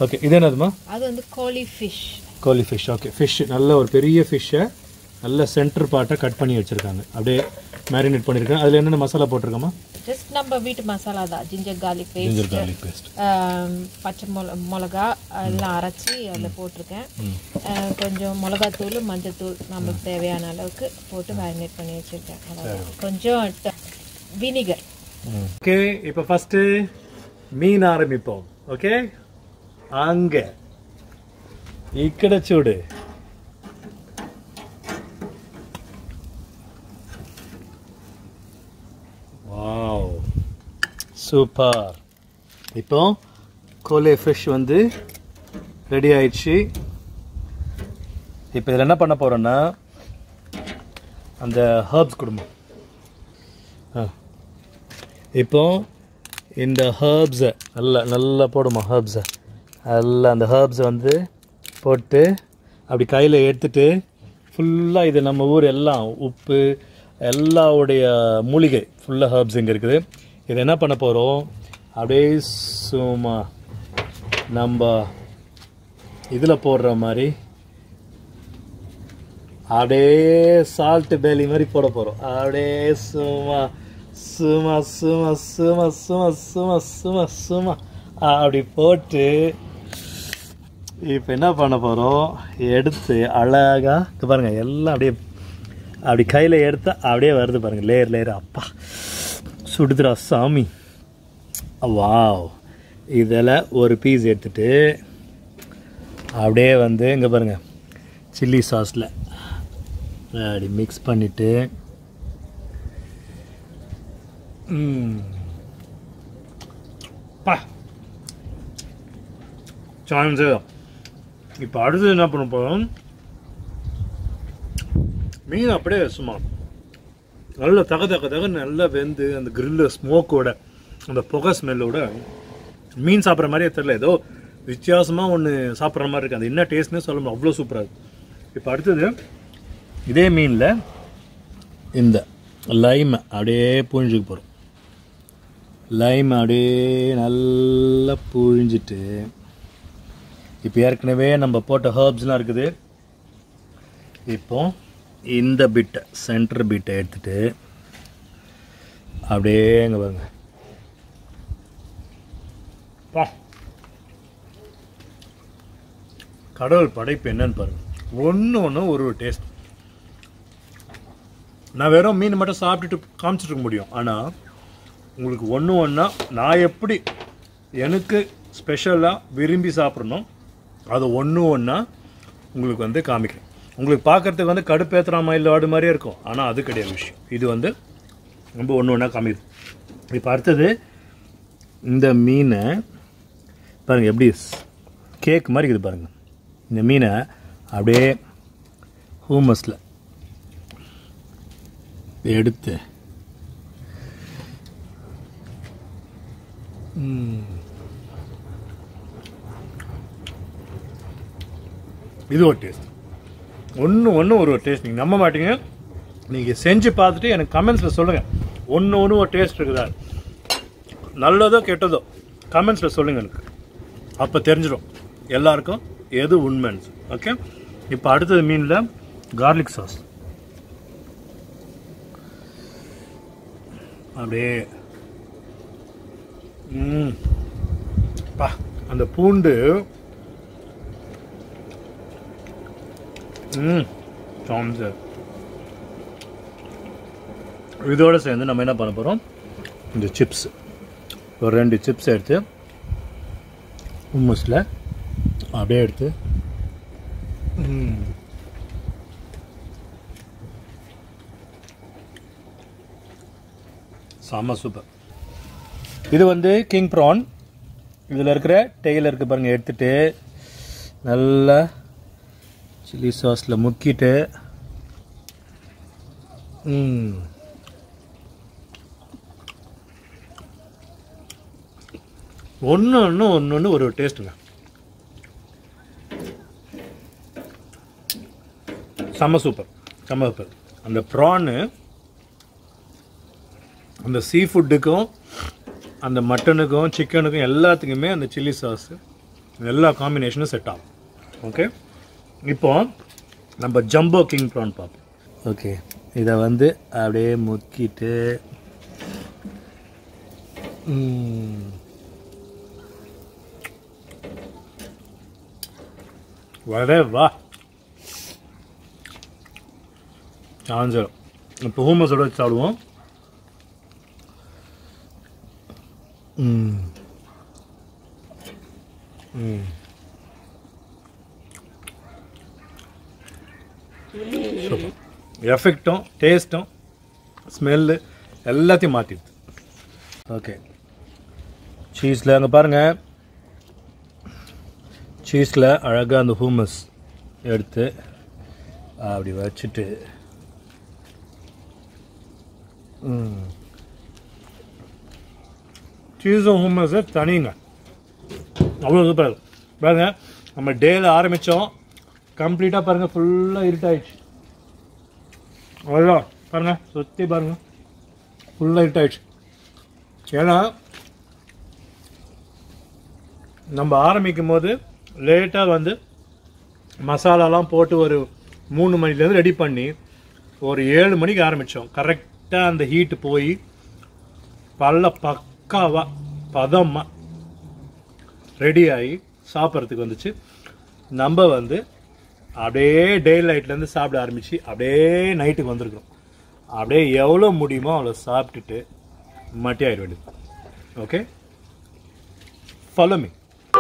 Okay இது என்னதுமா அது வந்து கோழி ஃபிஷ் கோலி ஃபிஷ் ஓகே ஃபிஷ் நல்ல ஒரு பெரிய ஃபிஷ்ஷை நல்ல சென்டர் பார்ட்டை கட் பண்ணி வச்சுருக்காங்க அப்படியே மேரினேட் பண்ணியிருக்காங்க அதில் என்னென்ன மசாலா போட்டிருக்கோமா ஜஸ்ட் நம்ம வீட்டு மசாலா தான் ginger garlic ginger paste garlic paste பச்சை மிள மிளகா எல்லாம் அரைச்சி அதில் போட்டிருக்கேன் அஹ், கொஞ்சம் மிளகாத்தூள் மஞ்சத்தூள் நமக்கு தேவையான அளவுக்கு போட்டு மேரினேட் பண்ணி வச்சுருக்கேன் அவ்வளவுதான். கொஞ்சம் வினிகர் ஓகே இப்போ ஃபஸ்ட்டு மீன் ஆரம்பிப்போம் ஓகே அங்கே ఇక్కడ చూడు வாவ் சூப்பர் இப்போ கோலே ஃபிஷ் வந்து ரெடி ஆயிடுச்சு இப்போ இதில் என்ன பண்ண போகிறோன்னா அந்த ஹர்ப்ஸ் குடும்பம் ஆ இப்போ இந்த ஹர்ப்ஸை நல்லா நல்லா போடுமா ஹர்ப்ஸை நல்லா அந்த ஹர்ப்ஸை வந்து போட்டு அப்படி கையில் எடுத்துட்டு ஃபுல்லாக இது நம்ம ஊர் எல்லாம் உப்பு எல்லாவுடைய மூலிகை ஃபுல்லாக ஹர்ப்ஸ் இங்கே இருக்குது இது என்ன பண்ண போகிறோம் அப்படியே சும்மா நம்ம இதில் போடுற மாதிரி அப்படியே சால்ட் பேலி மாதிரி போட போகிறோம் அப்படியே சும்மா சும்மா சும்மா சும்மா சும்மா சும்மா சும்மா சும்மா அப்படி போட்டு இப்போ என்ன பண்ண போகிறோம் எடுத்து அழகா இங்க பாருங்க எல்லாம் அப்படியே அப்படி கையில் எடுத்தா அப்படியே வருது பாருங்க லேயர் லேயர் அப்பா சுடுதுரா சாமி வாவ் இதில் ஒரு பீஸ் எடுத்துட்டு அப்படியே வந்து இங்கே பாருங்க சில்லி சாஸில் அப்படி மிக்ஸ் பண்ணிவிட்டு பா சான்ஸு இப்போ அடுத்து என்ன பண்ண போகிறோம் மீன் அப்படியே சும்மா நல்ல தக தக தக நல்லா வெந்து அந்த கிரில்லு ஸ்மோக்கோட அந்த புகை ஸ்மெல்லோட மீன் சாப்பிட்ற மாதிரியே தெரில ஏதோ வித்தியாசமாக ஒன்று சாப்பிட்ற மாதிரி இருக்குது அது என்ன டேஸ்ட்னே சொல்ல முடியும் அவ்வளோ சூப்பராக இருக்குது இப்போ அடுத்தது இதே மீனில் இந்த லைம் அப்படியே புழிஞ்சுக்க போகிறோம் லைம் அப்படியே நல்லா புழிஞ்சிட்டு இப்போ ஏற்கனவே நம்ம போட்ட ஹர்ப்ஸ்லாம் இருக்குது இப்போ இந்த பிட்டை சென்டர் பிட்டை எடுத்துட்டு அப்படியே இங்கே பாருங்க பா கடவுள் படைப்பு என்னன்னு பாருங்க ஒன்று ஒன்று ஒரு ஒரு டேஸ்ட் நான் வெறும் மீன் மட்டும் சாப்பிட்டுட்டு காமிச்சிட்டு இருக்க முடியும் ஆனால் உங்களுக்கு ஒன்று ஒன்றா நான் எப்படி எனக்கு ஸ்பெஷலாக விரும்பி சாப்பிட்றணும் அது ஒன்று ஒன்றா உங்களுக்கு வந்து காமிக்கிறேன் உங்களுக்கு பார்க்கறதுக்கு வந்து கடுப்பேத்துற மயில் ஆடு மாதிரியே இருக்கும் ஆனால் அது கிடையாது விஷயம் இது வந்து ரொம்ப ஒன்று ஒன்றா காமிக்குது இப்போ அடுத்தது இந்த மீனை பாருங்கள் எப்படி கேக் மாதிரி இருக்குது பாருங்கள் இந்த மீனை அப்படியே ஹூமஸில் எடுத்து ம். இது ஒரு டேஸ்ட் ஒன்று ஒன்று ஒரு ஒரு டேஸ்ட் நீங்கள் நம்ப மாட்டீங்க நீங்கள் செஞ்சு பார்த்துட்டு எனக்கு கமெண்ட்ஸில் சொல்லுங்கள் ஒன்று ஒன்று ஒரு டேஸ்ட் இருக்குதா நல்லதோ கெட்டதோ கமெண்ட்ஸில் சொல்லுங்கள் எனக்கு அப்போ தெரிஞ்சிடும் எல்லாருக்கும் எது உண்மைன்னு ஓகே இப்போ அடுத்தது மீனில் கார்லிக் சாஸ் அப்படியே ம் பா அந்த பூண்டு ம் சாம்ஸ் இதோட சேர்ந்து நம்ம என்ன பண்ண போகிறோம் இந்த சிப்ஸ் ஒரு ரெண்டு சிப்ஸ் எடுத்து ஹும்மஸில் அப்படியே எடுத்து ம். செம்ம சூப்பர் இது வந்து கிங் ப்ரான் இதில் இருக்கிற டெய்ல இருக்கு பாருங்க எடுத்துட்டு நல்லா சில்லி சாஸில் முக்கிட்டு ம் ஒன்று ஒன்று ஒன்று ஒன்று ஒரு டேஸ்ட்டுங்க செம்ம சூப்பர் செம்ம சூப்பர் அந்த ப்ரானு அந்த சீ ஃபுட்டுக்கும் அந்த மட்டனுக்கும் சிக்கனுக்கும் எல்லாத்துக்குமே அந்த சில்லி சாஸ் எல்லா காம்பினேஷனும் செட் ஆகும் ஓகே இப்போ நம்ம ஜம்போ கிங் ப்ரான் பார்ப்போம் ஓகே இதை வந்து அப்படியே முக்கிட்டு ம். வரே வா சாஞ்சரம் இப்போ ஹூமஸோட வச்சு சாப்பிடுவோம் ம் ம் சூப்பர் எஃபெக்டும் டேஸ்ட்டும் ஸ்மெல்லு எல்லாத்தையும் மாற்றிடுது ஓகே சீஸில் அங்கே பாருங்கள் சீஸில் அழகாக அந்த ஹூமஸ் எடுத்து அப்படி வச்சுட்டு ம். சீஸும் ஹூமஸை தனிங்க அவ்வளோ சூப்பராக இருக்கும் பாருங்க நம்ம டேல ஆரம்பித்தோம் கம்ப்ளீட்டாக பாருங்கள் ஃபுல்லாக இருட்டாயிடுச்சு அவ்வளோ பாருங்கள் சுற்றி பாருங்கள் ஃபுல்லாக இருட்டாயிடுச்சு ஏன்னா நம்ம ஆரம்பிக்கும் போது லேட்டாக வந்து மசாலாலாம் போட்டு ஒரு மூணு மணிலேருந்து ரெடி பண்ணி ஒரு ஏழு மணிக்கு ஆரம்பித்தோம் கரெக்டாக அந்த ஹீட்டு போய் பல்ல பக்காவாக பதமாக ரெடி ஆகி சாப்பிட்றதுக்கு வந்துச்சு நம்ம வந்து அப்படியே டே லைட்லேருந்து சாப்பிட ஆரம்பித்து அப்படியே நைட்டுக்கு வந்திருக்கிறோம் அப்படியே எவ்வளோ முடியுமோ அவ்வளோ சாப்பிட்டுட்டு மட்டி ஆயிட வேண்டியது ஓகே ஃபாலோ மீ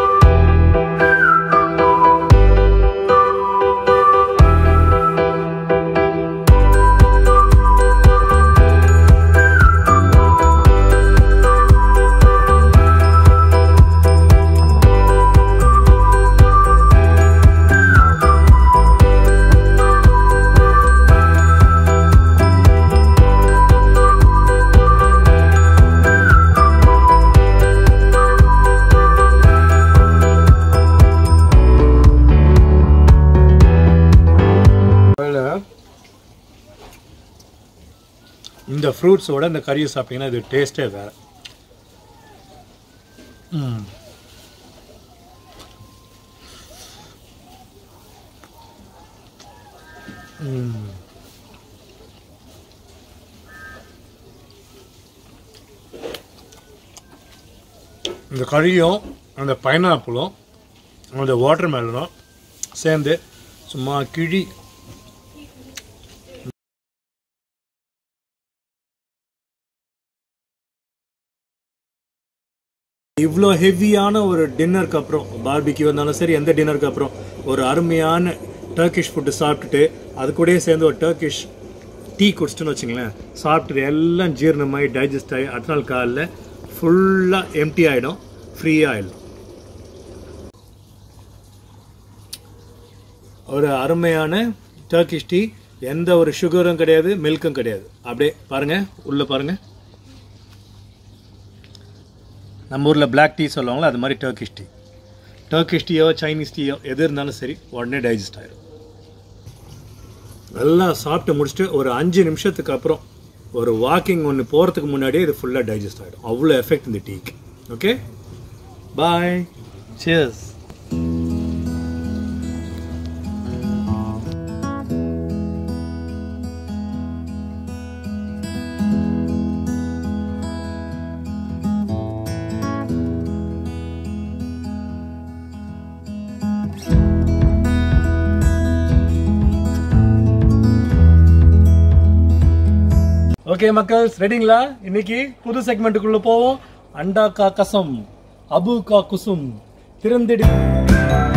இந்த ஃப்ரூட்ஸோட இந்த கறியை சாப்பிட்டீங்கன்னா இது டேஸ்ட்டே வேற ம். ம். இந்த கறியும் அந்த பைனாப்பிளும் அந்த வாட்டர் மேலனும் சேர்ந்து சும்மா கிழி இவ்வளோ ஹெவியான ஒரு டின்னருக்கு அப்புறம் பார்பிக்கு வந்தாலும் சரி எந்த டின்னருக்கு அப்புறம் ஒரு அருமையான டர்க்கிஷ் ஃபுட்டு சாப்பிட்டுட்டு அது கூடயே சேர்ந்து ஒரு டர்க்கிஷ் டீ குடிச்சிட்டுன்னு வச்சுங்களேன் சாப்பிட்டுட்டு எல்லாம் ஜீரணமாகி டைஜஸ்ட் ஆகி அடுத்த நாள் காலைல ஃபுல்லாக எம்டி ஆகிடும் ஃப்ரீயாக ஆகிடும் ஒரு அருமையான டர்க்கிஷ் டீ எந்த ஒரு சுகரும் கிடையாது மில்க்கும் கிடையாது அப்படியே பாருங்கள் உள்ளே பாருங்கள் நம்ம ஊரில் பிளாக் டீ சொல்லுவாங்களோ அது மாதிரி டர்க்கிஷ் டீ டர்க்கிஷ் டீயோ சைனீஸ் டீயோ எது இருந்தாலும் சரி உடனே டைஜஸ்ட் ஆயிடும் எல்லாம் சாப்பிட்டு முடிச்சுட்டு ஒரு அஞ்சு நிமிஷத்துக்கு அப்புறம் ஒரு வாக்கிங் ஒன்று போகிறதுக்கு முன்னாடியே இது ஃபுல்லாக டைஜஸ்ட் ஆகிடும் அவ்வளோ எஃபெக்ட் இந்த டீக்கு ஓகே பாய் சியர்ஸ் ஓகே மக்கள்ஸ் ரெடிங்களா இன்னைக்கு புது செக்மெண்ட்டுக்குள்ள போவோம் அண்டா கா கசம் அபு கா குசும் திறந்திடு